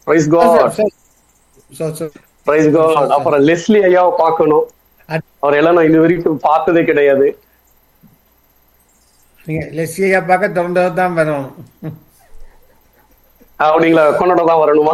Price God So, so, praise God அப்புறம் Leslie ஐயாவை பார்க்கணும் அவர் எல்லாம் நான் இது வரைக்கும் பார்த்ததே கிடையாது நீங்க லெஸ்ஸியா பார்க்க தொடர்ந்து தான் வரணும் அப்படிங்களா கொண்டாட தான் வரணுமா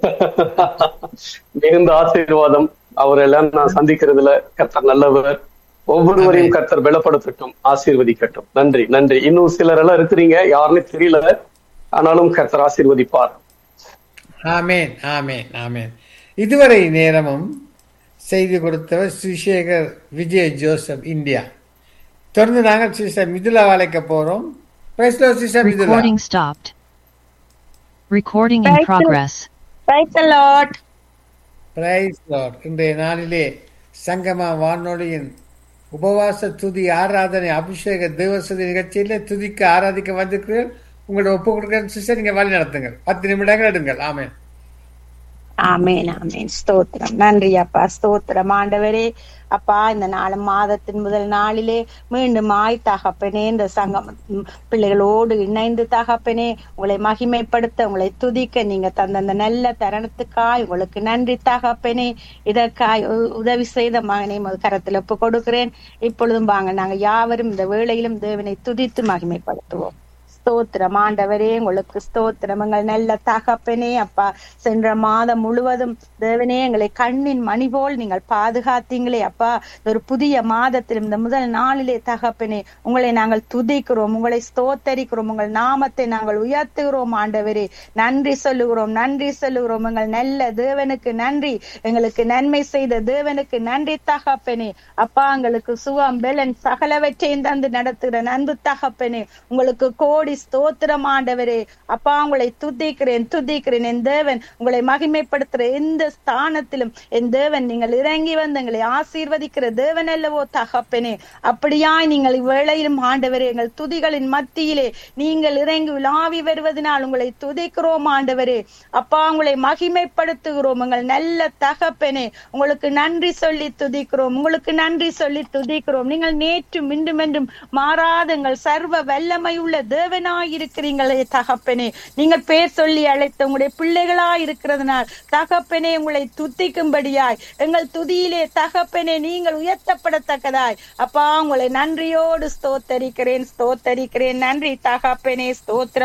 மிகுந்த ஆசீர்வாதம் அவர் எல்லாம் நான் சந்திக்கிறதுல கர்த்தர் நல்லவர் ஒவ்வொருவரையும் கர்த்தர் பலப்படுத்தட்டும் ஆசீர்வதிக்கட்டும் நன்றி நன்றி இன்னும் சிலர் எல்லாம் இருக்கிறீங்க யாருன்னு தெரியல ஆனாலும் கர்த்தர் ஆசீர்வதிப்பார் ஆமேன் ஆமேன் ஆமேன் இதுவரை நேரமும் செய்தி கொடுத்தவர் சுசேகர் விஜய் ஜோசப் இந்தியா தொடர்ந்து நாங்கள் சிஸ்டர் மிதுலா அழைக்க போறோம் பேசலோ sister Mithula Recording stopped. Recording in Right to- progress. Praise the Lord. Praise Lord இன்றைய நாளிலே சங்கமா வானொலியின் உபவாச துதி ஆராதனை அபிஷேக தேவசதி நிகழ்ச்சியிலே துதிக்க ஆராதிக்க வந்திருக்கிறீர்கள் உங்களோட ஒப்பு கொடுக்கிற சிஸ்டர் நீங்க வழி நடத்துங்கள் பத்து நிமிடங்கள் எடுங்கள் ஆமென் ஆமேன் ஆமேன் ஸ்தோத்திரம் நன்றி அப்பா ஸ்தோத்திரம் ஆண்டவரே அப்பா இந்த நாலு மாதத்தின் முதல் நாளிலே மீண்டும் ஆய் தகப்பனே இந்த சங்கம் ம், பிள்ளைகளோடு இணைந்து தகப்பனே உங்களை மகிமைப்படுத்த உங்களை துதிக்க நீங்க தந்த அந்த நல்ல தருணத்துக்காய் உங்களுக்கு நன்றி தகப்பனே இதற்காய் உ- உதவி செய்த மகனை உமது கரத்தில் ஒப்பு கொடுக்கிறேன் இப்பொழுதும் வாங்க நாங்க யாவரும் இந்த வேளையிலும் தேவனை துதித்து மகிமைப்படுத்துவோம் ஸ்தோத்திரம் ஆண்டவரே உங்களுக்கு ஸ்தோத்திரம் எங்கள் நல்ல தகப்பனே அப்பா சென்ற மாதம் முழுவதும் தேவனே எங்களை கண்ணின் மணி போல் நீங்கள் பாதுகாத்தீங்களே அப்பா இந்த ஒரு புதிய மாதத்திலும் இந்த முதல் நாளிலே தகப்பனே உங்களை நாங்கள் துதிக்கிறோம் உங்களை ஸ்தோத்தரிக்கிறோம் உங்கள் நாமத்தை நாங்கள் உயர்த்துகிறோம் ஆண்டவரே நன்றி சொல்லுகிறோம் நன்றி சொல்லுகிறோம் எங்கள் நல்ல தேவனுக்கு நன்றி எங்களுக்கு நன்மை செய்த தேவனுக்கு நன்றி தகப்பனே அப்பா எங்களுக்கு சுகம் பெலன் சகலவற்றையும் தந்து நடத்துகிற அன்பு தகப்பனே உங்களுக்கு கோடி ஸ்தோத்திரம் ஆண்டவரே அப்பா உங்களை துதிக்கிறேன் துதிக்கிறேன் என் தேவன் உங்களை மகிமைப்படுத்துற எந்த ஸ்தானத்திலும் என் தேவன் நீங்கள் இறங்கி வந்து எங்களை ஆசீர்வதிக்கிற தேவன் அல்லவோ தகப்பனே அப்படியாய் நீங்கள் இவ்வேளையிலும் ஆண்டவரே எங்கள் துதிகளின் மத்தியிலே நீங்கள் இறங்கி உலாவி வருவதனால் உங்களை துதிக்கிறோம் ஆண்டவரே அப்பா உங்களை மகிமைப்படுத்துகிறோம் உங்கள் நல்ல தகப்பனே உங்களுக்கு நன்றி சொல்லி துதிக்கிறோம் உங்களுக்கு நன்றி சொல்லி துதிக்கிறோம் நீங்கள் நேற்றும் இன்றும் என்றும் மாறாத எங்கள் சர்வ வல்லமை உள்ள தேவனாய் இருக்கிறீங்களே தகப்பனே நீங்கள் பேர் சொல்லி அழைத்த உங்களுடைய பிள்ளைகளாய் இருக்கிறதுனால் தகப்பனே உங்களை துதிக்கும்படியாய் எங்கள் துதியிலே தகப்பனே நீங்கள் உயர்த்தப்படத்தக்கதாய் அப்பா உங்களை நன்றியோடு ஸ்தோத்தரிக்கிறேன் ஸ்தோத்தரிக்கிறேன் நன்றி தகப்பனே ஸ்தோத்திரம்